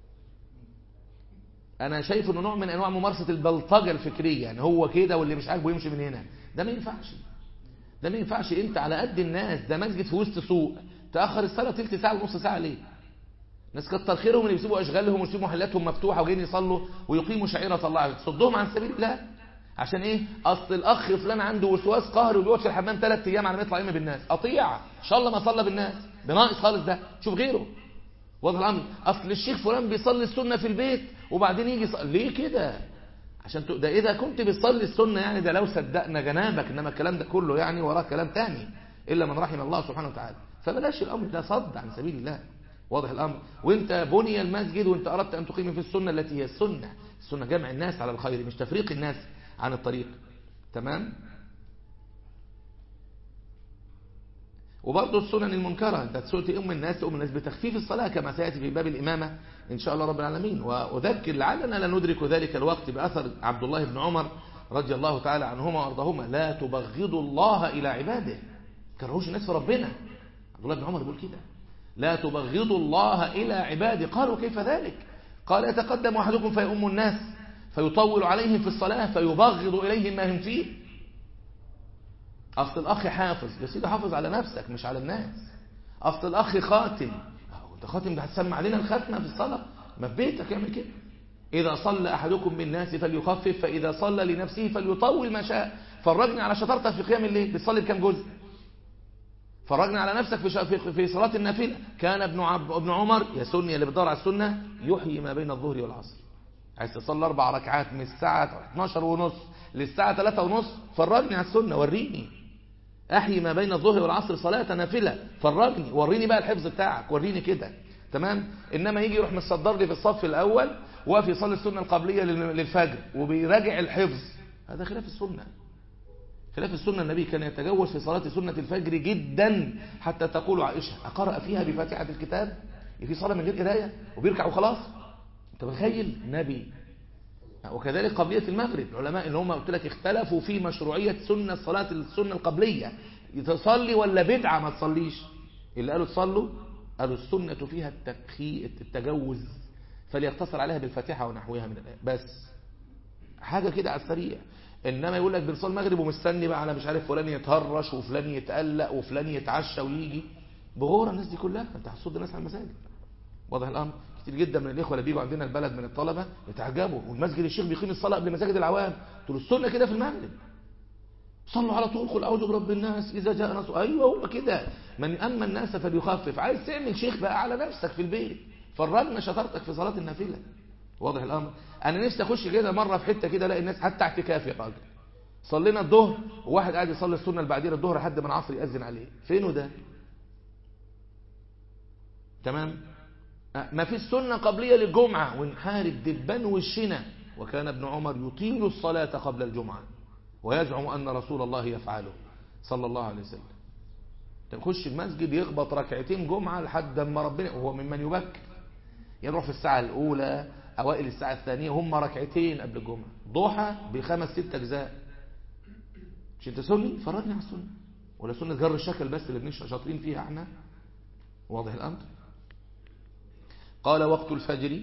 أنا شايف إنه نوع من أنواع ممارسة البلطجة الفكرية يعني هو كده واللي مش عاجبه يمشي من هنا ده ما ينفعش ده ما ينفعش انت على قد الناس ده مسجد في وسط سوق تاخر الصلاه تلت ساعه ونص ساعه ليه ناس كتر خيرهم اللي بيسيبوا اشغالهم ويسيبوا محلاتهم مفتوحه وجايين يصلوا ويقيموا شعيره الله تصدهم عن سبيل الله عشان ايه اصل الاخ فلان عنده وسواس قهري وبيقعد في الحمام ثلاث ايام على ما يطلع يم بالناس قطيع ان شاء الله ما صلى بالناس بناقص خالص ده شوف غيره واضح الامر اصل الشيخ فلان بيصلي السنه في البيت وبعدين يجي صلي. ليه كده عشان ت... ده اذا كنت بتصلي السنه يعني ده لو صدقنا جنابك انما الكلام ده كله يعني وراه كلام تاني الا من رحم الله سبحانه وتعالى فبلاش الامر ده صد عن سبيل الله واضح الأمر وانت بني المسجد وانت أردت أن تقيم في السنة التي هي السنة السنة جمع الناس على الخير مش تفريق الناس عن الطريق تمام وبرضه السنن المنكرة انت تسوء أم الناس تؤم الناس بتخفيف الصلاة كما سيأتي في باب الإمامة إن شاء الله رب العالمين وأذكر لعلنا لا ندرك ذلك الوقت بأثر عبد الله بن عمر رضي الله تعالى عنهما وارضاهما لا تبغضوا الله إلى عباده كرهوش الناس في ربنا عبد الله بن عمر بيقول كده لا تبغضوا الله إلى عباده قالوا كيف ذلك قال يتقدم أحدكم فيؤم الناس فيطول عليهم في الصلاة فيبغض إليهم ما هم فيه أصل الأخ حافظ يا سيدي حافظ على نفسك مش على الناس أصل الأخ خاتم أنت خاتم ده هتسمع علينا الختمة في الصلاة ما في بيتك يعمل كده إذا صلى أحدكم بالناس فليخفف فإذا صلى لنفسه فليطول ما شاء فرجني على شطارتك في قيام الليل بتصلي بكام جزء فرجنا على نفسك في في صلاة النافلة كان ابن ابن عمر يا سني اللي بتدور على السنة يحيي ما بين الظهر والعصر عايز تصلي اربع ركعات من الساعة 12 ونص للساعة 3 ونص فرجني على السنة وريني احيي ما بين الظهر والعصر صلاة نافلة فرجني وريني بقى الحفظ بتاعك وريني كده تمام انما يجي يروح متصدر لي في الصف الاول وفي يصلي السنة القبلية للفجر وبيراجع الحفظ هذا خلاف السنة خلاف السنة النبي كان يتجوز في صلاة سنة الفجر جدا حتى تقول عائشة أقرأ فيها بفاتحة الكتاب في صلاة من غير قراية وبيركع وخلاص انت متخيل نبي وكذلك قبلية المغرب العلماء اللي هم قلت لك اختلفوا في مشروعية سنة صلاة السنة القبلية تصلي ولا بدعة ما تصليش اللي قالوا تصلوا قالوا السنة فيها التبخي التجوز فليقتصر عليها بالفاتحة ونحوها من الآية بس حاجة كده على السريع انما يقول لك بنصلي المغرب ومستني بقى على مش عارف فلان يتهرش وفلان يتقلق وفلان يتعشى ويجي بغورة الناس دي كلها انت هتصد الناس على المساجد واضح الامر كتير جدا من الاخوه اللي بيجوا عندنا البلد من الطلبه يتعجبوا والمسجد الشيخ بيقيم الصلاه قبل مساجد العوام تقول السنه كده في المغرب صلوا على طول قل اعوذ برب الناس اذا جاء نصر ايوه هو كده من اما الناس فليخفف عايز تعمل شيخ بقى على نفسك في البيت فرجنا شطارتك في صلاه النافله واضح الامر انا نفسي اخش كده مره في حته كده الاقي الناس حتى اعتكاف يا راجل صلينا الظهر وواحد قاعد يصلي السنه اللي بعدين الظهر لحد ما العصر ياذن عليه فينه ده تمام ما في السنه قبليه للجمعه ونحارب دبان وشنا وكان ابن عمر يطيل الصلاه قبل الجمعه ويزعم ان رسول الله يفعله صلى الله عليه وسلم تخش المسجد يخبط ركعتين جمعه لحد ما ربنا وهو ممن يبكر يروح في الساعه الاولى اوائل الساعه الثانيه هم ركعتين قبل الجمعه ضحى بخمس ست اجزاء مش انت سني فرجني على السنه ولا سنه جر الشكل بس اللي بنشرح شاطرين فيها احنا واضح الامر قال وقت الفجر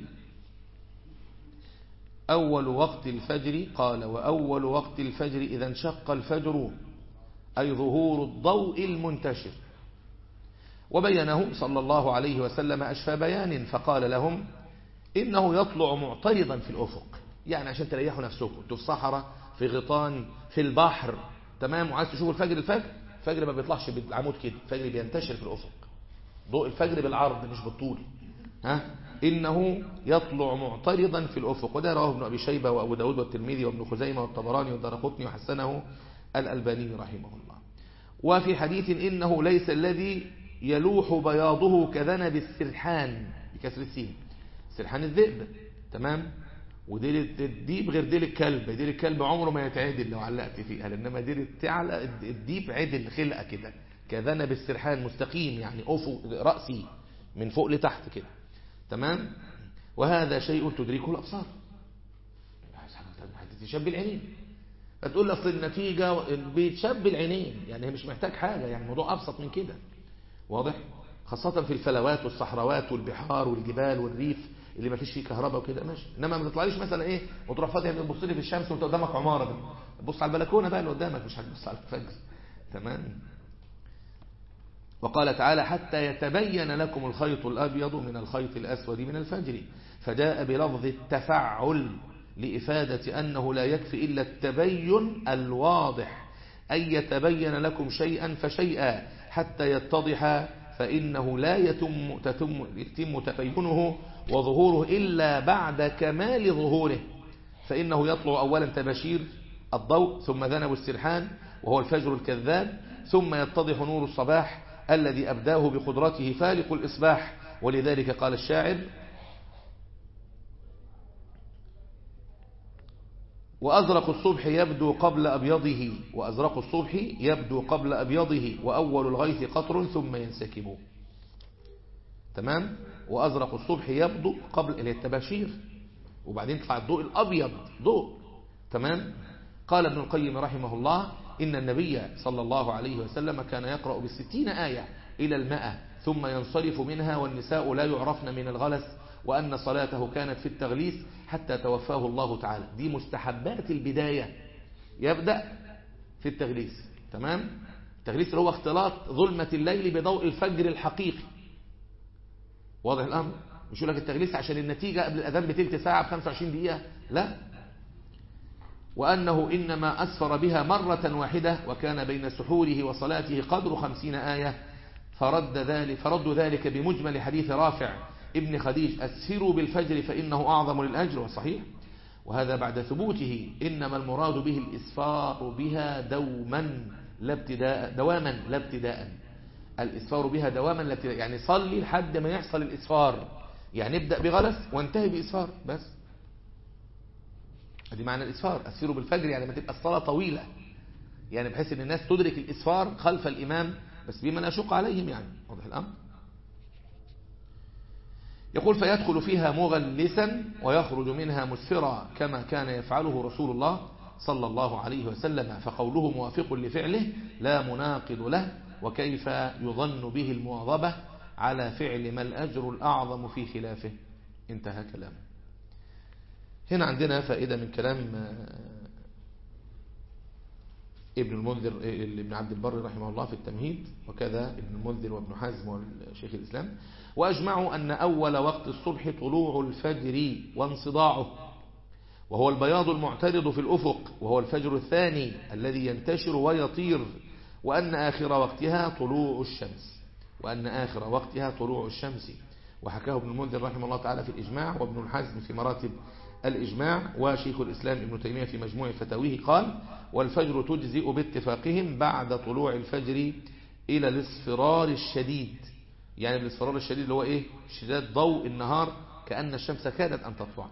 أول وقت الفجر قال وأول وقت الفجر إذا انشق الفجر أي ظهور الضوء المنتشر وبينه صلى الله عليه وسلم أشفى بيان فقال لهم إنه يطلع معترضا في الأفق يعني عشان تريحوا نفسكم انتوا في صحراء في غيطان في البحر تمام وعايز تشوفوا الفجر الفجر الفجر ما بيطلعش بالعمود كده الفجر بينتشر في الأفق ضوء الفجر بالعرض مش بالطول ها إنه يطلع معترضا في الأفق وده رواه ابن أبي شيبة وأبو داود والترمذي وابن خزيمة والطبراني والدرقطني وحسنه الألباني رحمه الله وفي حديث إنه ليس الذي يلوح بياضه كذنب السرحان بكسر السين سرحان الذئب تمام وديل الديب غير ديل الكلب ديل الكلب عمره ما يتعدل لو علقت فيها لانما ديل التعلى الديب عدل خلقه كده كذنب السرحان مستقيم يعني افق راسي من فوق لتحت كده تمام وهذا شيء تدركه الابصار تشب العينين فتقول اصل النتيجه بيتشب العينين يعني مش محتاج حاجه يعني الموضوع ابسط من كده واضح خاصة في الفلوات والصحراوات والبحار والجبال والريف اللي ما فيش فيه كهرباء وكده ماشي انما ما تطلعليش مثلا ايه وتروح فاتح تبص لي في الشمس وانت قدامك عماره تبص على البلكونه بقى اللي قدامك مش هتبص على الفجر تمام وقال تعالى حتى يتبين لكم الخيط الابيض من الخيط الاسود من الفجر فجاء بلفظ التفعل لافاده انه لا يكفي الا التبين الواضح اي يتبين لكم شيئا فشيئا حتى يتضح فإنه لا يتم, تتم يتم تبينه وظهوره إلا بعد كمال ظهوره فإنه يطلع أولا تبشير الضوء ثم ذنب السرحان وهو الفجر الكذاب ثم يتضح نور الصباح الذي أبداه بقدرته فالق الإصباح ولذلك قال الشاعر وأزرق الصبح يبدو قبل أبيضه وأزرق الصبح يبدو قبل أبيضه وأول الغيث قطر ثم ينسكب تمام وأزرق الصبح يبدو قبل اللي هي التباشير وبعدين يطلع الضوء الأبيض ضوء تمام قال ابن القيم رحمه الله إن النبي صلى الله عليه وسلم كان يقرأ بالستين آية إلى المئة ثم ينصرف منها والنساء لا يعرفن من الغلس وأن صلاته كانت في التغليس حتى توفاه الله تعالى دي مستحبات البداية يبدأ في التغليس تمام التغليس اللي هو اختلاط ظلمة الليل بضوء الفجر الحقيقي واضح الأمر مش يقول لك التغليس عشان النتيجة قبل الأذان بتلت ساعة ب 25 دقيقة لا وأنه إنما أسفر بها مرة واحدة وكان بين سحوره وصلاته قدر خمسين آية فرد ذلك فرد ذلك بمجمل حديث رافع ابن خديج أسفروا بالفجر فإنه أعظم للأجر وصحيح وهذا بعد ثبوته إنما المراد به الإسفار بها دوما لا ابتداء دواما لا ابتداء الإسفار بها دواما لا ابتداء يعني صلي لحد ما يحصل الإسفار يعني ابدأ بغلس وانتهي بإسفار بس ادي معنى الإسفار أسفروا بالفجر يعني ما تبقى الصلاة طويلة يعني بحيث ان الناس تدرك الإسفار خلف الإمام بس بما لا يشق عليهم يعني واضح الأمر يقول فيدخل فيها مغلسا ويخرج منها مسفرا كما كان يفعله رسول الله صلى الله عليه وسلم فقوله موافق لفعله لا مناقض له وكيف يظن به المواظبة على فعل ما الأجر الأعظم في خلافه انتهى كلامه هنا عندنا فائدة من كلام ابن المنذر ابن عبد البر رحمه الله في التمهيد وكذا ابن المنذر وابن حزم والشيخ الإسلام وأجمعوا أن أول وقت الصبح طلوع الفجر وانصداعه وهو البياض المعترض في الأفق وهو الفجر الثاني الذي ينتشر ويطير وأن آخر وقتها طلوع الشمس وأن آخر وقتها طلوع الشمس وحكاه ابن المنذر رحمه الله تعالى في الإجماع وابن الحزم في مراتب الإجماع وشيخ الإسلام ابن تيمية في مجموع فتاويه قال والفجر تجزئ باتفاقهم بعد طلوع الفجر إلى الاصفرار الشديد يعني الاصفرار الشديد اللي هو إيه شداد ضوء النهار كأن الشمس كادت أن تطلع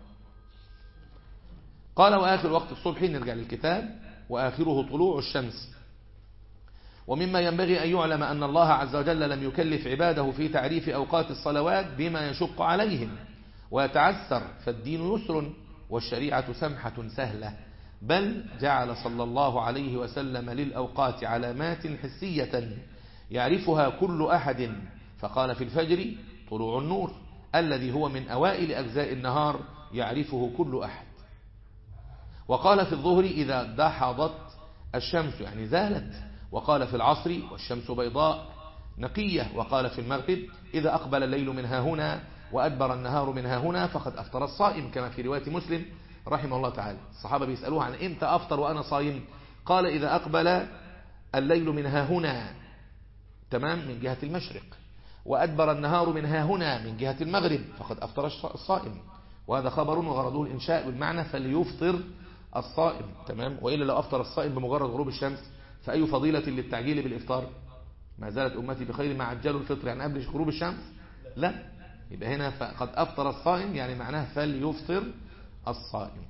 قال وآخر وقت الصبح نرجع للكتاب وآخره طلوع الشمس ومما ينبغي أن يعلم أن الله عز وجل لم يكلف عباده في تعريف أوقات الصلوات بما يشق عليهم ويتعسر فالدين يسر والشريعة سمحة سهلة بل جعل صلى الله عليه وسلم للأوقات علامات حسية يعرفها كل أحد فقال في الفجر طلوع النور الذي هو من أوائل أجزاء النهار يعرفه كل أحد وقال في الظهر إذا دحضت الشمس يعني زالت وقال في العصر والشمس بيضاء نقية وقال في المغرب إذا أقبل الليل منها هنا وأدبر النهار منها هنا فقد أفطر الصائم كما في رواية مسلم رحمه الله تعالى الصحابة بيسألوه عن إمتى أفطر وأنا صائم قال إذا أقبل الليل منها هنا تمام من جهة المشرق وأدبر النهار منها هنا من جهة المغرب فقد أفطر الصائم وهذا خبر وغرضه الإنشاء بالمعنى فليفطر الصائم تمام وإلا لو أفطر الصائم بمجرد غروب الشمس فأي فضيلة للتعجيل بالإفطار ما زالت أمتي بخير ما عجلوا الفطر يعني قبل غروب الشمس لا يبقى هنا فقد أفطر الصائم يعني معناه فليفطر الصائم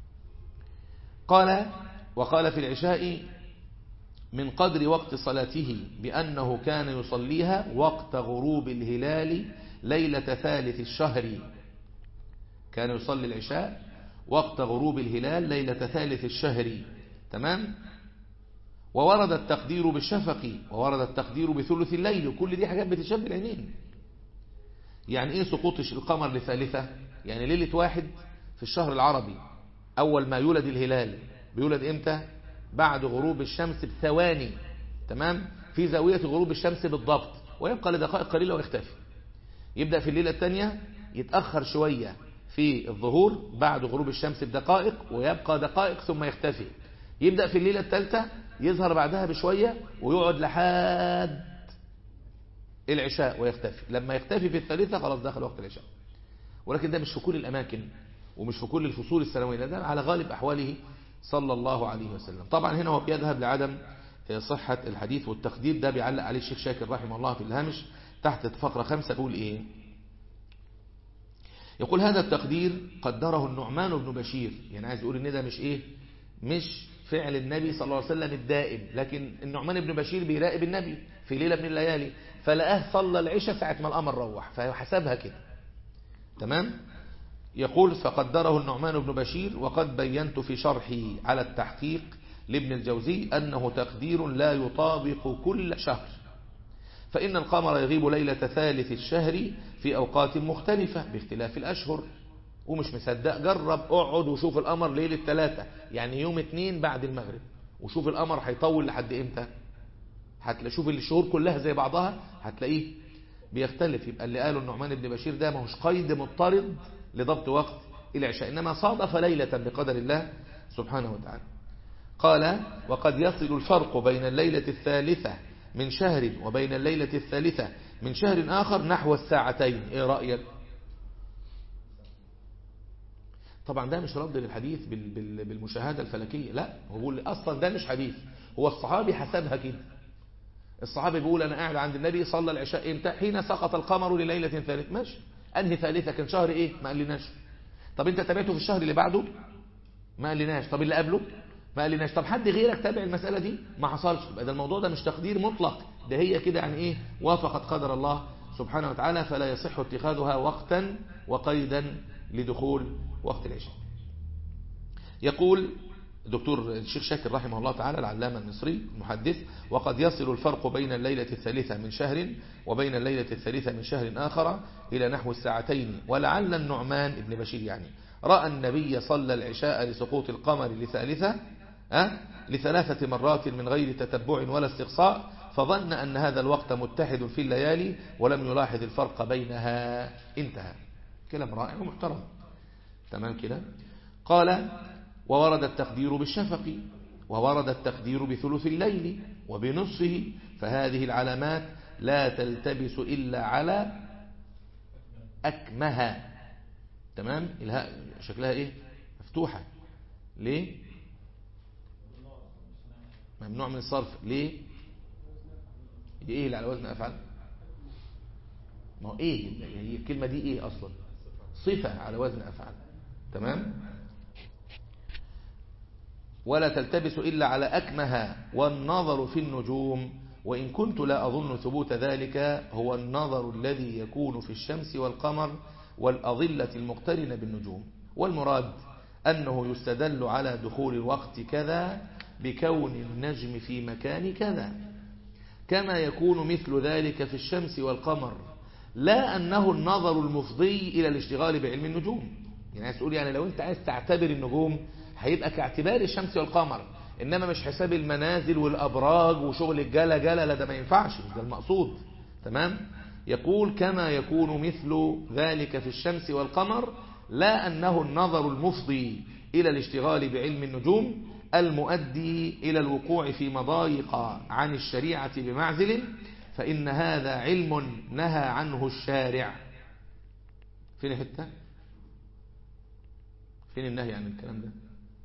قال وقال في العشاء من قدر وقت صلاته بأنه كان يصليها وقت غروب الهلال ليلة ثالث الشهر كان يصلي العشاء وقت غروب الهلال ليلة ثالث الشهر تمام وورد التقدير بالشفق وورد التقدير بثلث الليل كل دي حاجات بتشبه العينين يعني ايه سقوط القمر لثالثة يعني ليلة واحد في الشهر العربي اول ما يولد الهلال بيولد امتى بعد غروب الشمس بثواني تمام في زاوية غروب الشمس بالضبط ويبقى لدقائق قليلة ويختفي يبدأ في الليلة الثانية يتأخر شوية في الظهور بعد غروب الشمس بدقائق ويبقى دقائق ثم يختفي يبدأ في الليلة الثالثة يظهر بعدها بشوية ويقعد لحد العشاء ويختفي لما يختفي في الثالثة خلاص دخل وقت العشاء ولكن ده مش في كل الأماكن ومش في كل الفصول السنوية ده على غالب أحواله صلى الله عليه وسلم طبعا هنا هو بيذهب لعدم صحة الحديث والتقدير ده بيعلق عليه الشيخ شاكر رحمه الله في الهامش تحت فقرة خمسة بيقول ايه يقول هذا التقدير قدره النعمان بن بشير يعني عايز يقول ان ده مش ايه مش فعل النبي صلى الله عليه وسلم الدائم لكن النعمان بن بشير بيراقب النبي في ليلة من الليالي فلقاه صلى العشاء ساعة ما القمر روح فحسبها كده تمام يقول فقدره النعمان بن بشير وقد بينت في شرحي على التحقيق لابن الجوزي أنه تقدير لا يطابق كل شهر فإن القمر يغيب ليلة ثالث الشهر في أوقات مختلفة باختلاف الأشهر ومش مصدق جرب اقعد وشوف القمر ليلة ثلاثة يعني يوم اتنين بعد المغرب وشوف القمر هيطول لحد امتى هتلاقي شوف الشهور كلها زي بعضها هتلاقيه بيختلف يبقى اللي قاله النعمان بن بشير ده ما هوش قيد مضطرد لضبط وقت العشاء إنما صادف ليلة بقدر الله سبحانه وتعالى قال وقد يصل الفرق بين الليلة الثالثة من شهر وبين الليلة الثالثة من شهر آخر نحو الساعتين ايه رأيك طبعا ده مش رد للحديث بالمشاهدة الفلكية لا هو بيقول أصلا ده مش حديث هو الصحابي حسبها كده الصحابي بيقول أنا قاعد عند النبي صلى العشاء امتى حين سقط القمر لليلة ثالث ماشي أنهي ثالثة كان شهر إيه ما قالناش طب أنت تابعته في الشهر اللي بعده ما قالناش طب اللي قبله ما قالناش طب حد غيرك تابع المسألة دي ما حصلش يبقى ده الموضوع ده مش تقدير مطلق ده هي كده يعني إيه وافقت قدر الله سبحانه وتعالى فلا يصح اتخاذها وقتا وقيدا لدخول وقت العشاء يقول الدكتور الشيخ شاكر رحمه الله تعالى العلامة المصري المحدث وقد يصل الفرق بين الليلة الثالثة من شهر وبين الليلة الثالثة من شهر آخر إلى نحو الساعتين ولعل النعمان ابن بشير يعني رأى النبي صلى العشاء لسقوط القمر لثالثة أه؟ لثلاثة مرات من غير تتبع ولا استقصاء فظن أن هذا الوقت متحد في الليالي ولم يلاحظ الفرق بينها انتهى كلام رائع ومحترم تمام كده قال وورد التقدير بالشفق وورد التقدير بثلث الليل وبنصه فهذه العلامات لا تلتبس إلا على أكمها تمام الهاء شكلها ايه مفتوحة ليه ممنوع من الصرف ليه دي ايه اللي على وزن افعل ما هو ايه هي الكلمة دي ايه اصلا صفة على وزن افعل تمام ولا تلتبس إلا على أكمها والنظر في النجوم وإن كنت لا أظن ثبوت ذلك هو النظر الذي يكون في الشمس والقمر والأظلة المقترنة بالنجوم والمراد أنه يستدل على دخول الوقت كذا بكون النجم في مكان كذا كما يكون مثل ذلك في الشمس والقمر لا أنه النظر المفضي إلى الاشتغال بعلم النجوم يعني عايز تقول يعني لو أنت عايز تعتبر النجوم هيبقى كاعتبار الشمس والقمر إنما مش حساب المنازل والأبراج وشغل الجلا جلا لا ده ما ينفعش مش ده المقصود تمام يقول كما يكون مثل ذلك في الشمس والقمر لا أنه النظر المفضي إلى الاشتغال بعلم النجوم المؤدي إلى الوقوع في مضايق عن الشريعة بمعزل فإن هذا علم نهى عنه الشارع فين حتة فين النهي عن الكلام ده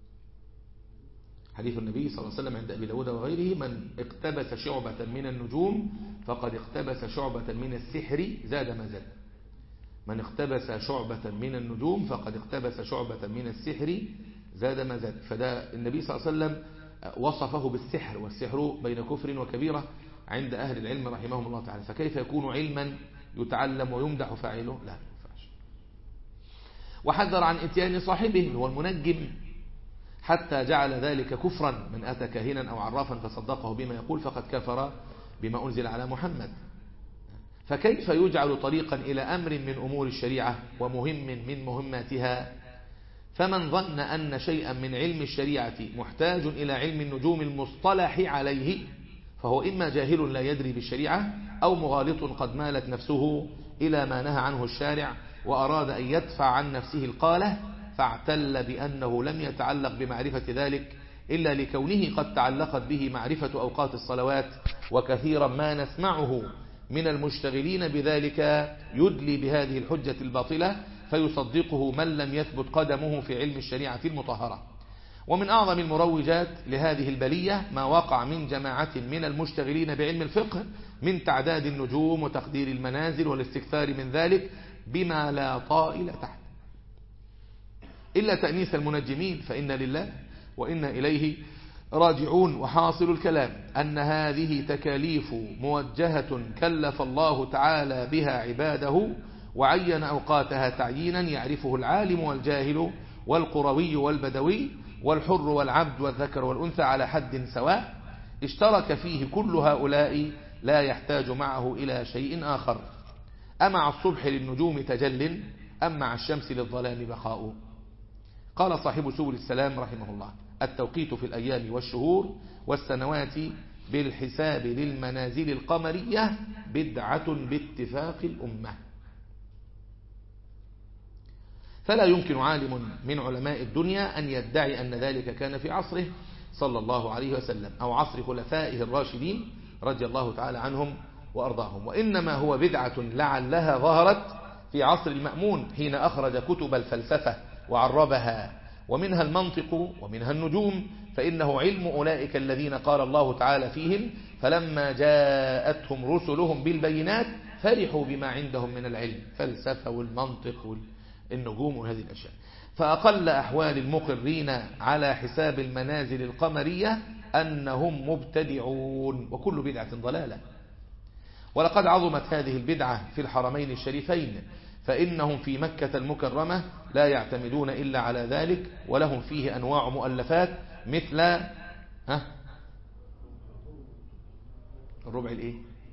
حديث النبي صلى الله عليه وسلم عند أبي داود وغيره من اقتبس شعبة من النجوم فقد اقتبس شعبة من السحر زاد ما زاد من اقتبس شعبة من النجوم فقد اقتبس شعبة من السحر زاد ما زاد فده النبي صلى الله عليه وسلم وصفه بالسحر والسحر بين كفر وكبيرة عند أهل العلم رحمهم الله تعالى فكيف يكون علما يتعلم ويمدح فاعله لا ينفعش وحذر عن اتيان صاحبه هو المنجم حتى جعل ذلك كفرا من أتى كاهنا أو عرافا فصدقه بما يقول فقد كفر بما أنزل على محمد فكيف يجعل طريقا إلى أمر من أمور الشريعة ومهم من مهماتها فمن ظن أن شيئا من علم الشريعة محتاج إلى علم النجوم المصطلح عليه فهو إما جاهل لا يدري بالشريعة أو مغالط قد مالت نفسه إلى ما نهى عنه الشارع وأراد أن يدفع عن نفسه القالة فاعتل بأنه لم يتعلق بمعرفة ذلك إلا لكونه قد تعلقت به معرفة أوقات الصلوات وكثيرا ما نسمعه من المشتغلين بذلك يدلي بهذه الحجة الباطلة فيصدقه من لم يثبت قدمه في علم الشريعة المطهرة ومن أعظم المروجات لهذه البلية ما وقع من جماعة من المشتغلين بعلم الفقه من تعداد النجوم وتقدير المنازل والاستكثار من ذلك بما لا طائل تحت إلا تأنيس المنجمين فإن لله وإنا إليه راجعون وحاصل الكلام أن هذه تكاليف موجهة كلف الله تعالى بها عباده وعين أوقاتها تعيينا يعرفه العالم والجاهل والقروي والبدوي والحر والعبد والذكر والأنثى على حد سواء اشترك فيه كل هؤلاء لا يحتاج معه إلى شيء آخر أمع الصبح للنجوم تجل أم مع الشمس للظلام بقاء قال صاحب سبل السلام رحمه الله التوقيت في الأيام والشهور والسنوات بالحساب للمنازل القمرية بدعة باتفاق الأمة فلا يمكن عالم من علماء الدنيا أن يدعي أن ذلك كان في عصره صلى الله عليه وسلم أو عصر خلفائه الراشدين رضي الله تعالى عنهم وأرضاهم وإنما هو بدعة لعلها ظهرت في عصر المأمون حين أخرج كتب الفلسفة وعربها ومنها المنطق ومنها النجوم فإنه علم أولئك الذين قال الله تعالى فيهم فلما جاءتهم رسلهم بالبينات فرحوا بما عندهم من العلم فلسفة والمنطق والنجوم وهذه الأشياء فأقل أحوال المقرين على حساب المنازل القمرية أنهم مبتدعون وكل بدعة ضلالة ولقد عظمت هذه البدعة في الحرمين الشريفين فإنهم في مكة المكرمة لا يعتمدون إلا على ذلك ولهم فيه أنواع مؤلفات مثل ها الربع الايه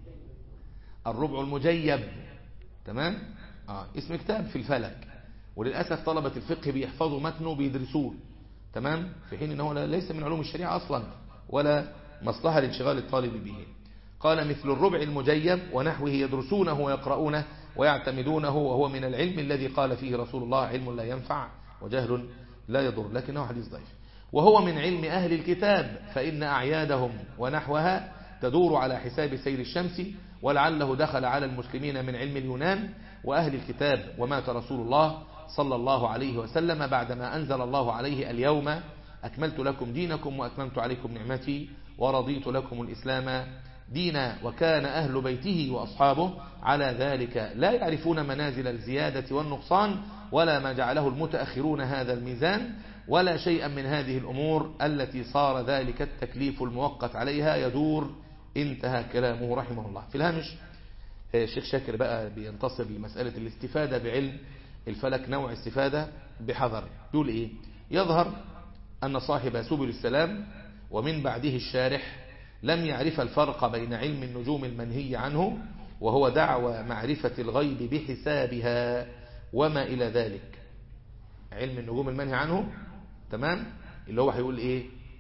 الربع المجيب تمام آه. اسم كتاب في الفلك وللأسف طلبة الفقه بيحفظوا متنه بيدرسوه تمام في حين أنه ليس من علوم الشريعة أصلا ولا مصلحة لانشغال الطالب به قال مثل الربع المجيب ونحوه يدرسونه ويقرؤونه ويعتمدونه وهو من العلم الذي قال فيه رسول الله علم لا ينفع وجهل لا يضر لكنه حديث ضعيف وهو من علم أهل الكتاب فإن أعيادهم ونحوها تدور على حساب سير الشمس ولعله دخل على المسلمين من علم اليونان وأهل الكتاب ومات رسول الله صلى الله عليه وسلم بعدما أنزل الله عليه اليوم أكملت لكم دينكم وأتممت عليكم نعمتي ورضيت لكم الإسلام دينا وكان أهل بيته وأصحابه على ذلك لا يعرفون منازل الزيادة والنقصان ولا ما جعله المتأخرون هذا الميزان ولا شيئا من هذه الأمور التي صار ذلك التكليف المؤقت عليها يدور انتهى كلامه رحمه الله في الهامش الشيخ شاكر بقى بينتصر لمسألة الاستفادة بعلم الفلك نوع استفادة بحذر يقول ايه يظهر أن صاحب سبل السلام ومن بعده الشارح لم يعرف الفرق بين علم النجوم المنهي عنه وهو دعوى معرفة الغيب بحسابها وما إلى ذلك علم النجوم المنهي عنه تمام اللي هو هيقول ايه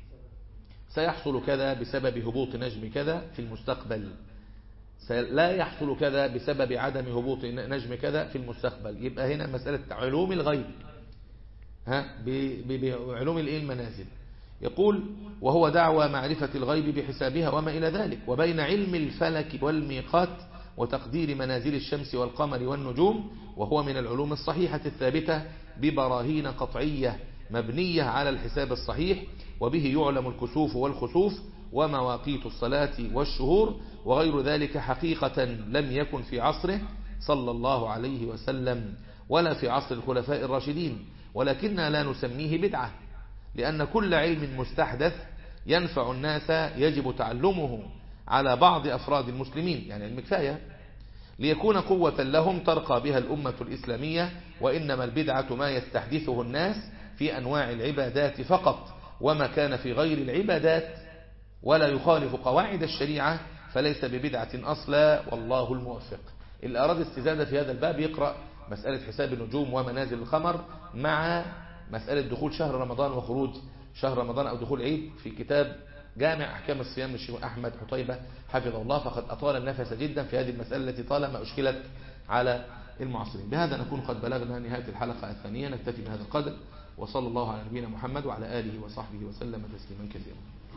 سيحصل كذا بسبب هبوط نجم كذا في المستقبل لا يحصل كذا بسبب عدم هبوط نجم كذا في المستقبل يبقى هنا مسألة علوم الغيب ها بعلوم الايه المنازل يقول وهو دعوى معرفة الغيب بحسابها وما إلى ذلك وبين علم الفلك والميقات وتقدير منازل الشمس والقمر والنجوم وهو من العلوم الصحيحة الثابتة ببراهين قطعية مبنية على الحساب الصحيح وبه يعلم الكسوف والخسوف ومواقيت الصلاة والشهور وغير ذلك حقيقة لم يكن في عصره صلى الله عليه وسلم ولا في عصر الخلفاء الراشدين ولكننا لا نسميه بدعة لأن كل علم مستحدث ينفع الناس يجب تعلمه على بعض أفراد المسلمين يعني علم كفاية ليكون قوة لهم ترقى بها الأمة الإسلامية وإنما البدعة ما يستحدثه الناس في أنواع العبادات فقط وما كان في غير العبادات ولا يخالف قواعد الشريعة فليس ببدعة أصلا والله الموفق اللي أراد استزادة في هذا الباب يقرأ مسألة حساب النجوم ومنازل القمر مع مسألة دخول شهر رمضان وخروج شهر رمضان أو دخول عيد في كتاب جامع أحكام الصيام للشيخ أحمد حطيبة حفظه الله فقد أطال النفس جدا في هذه المسألة التي طالما أشكلت على المعاصرين بهذا نكون قد بلغنا نهاية الحلقة الثانية نكتفي بهذا القدر وصلى الله على نبينا محمد وعلى آله وصحبه وسلم تسليما كثيرا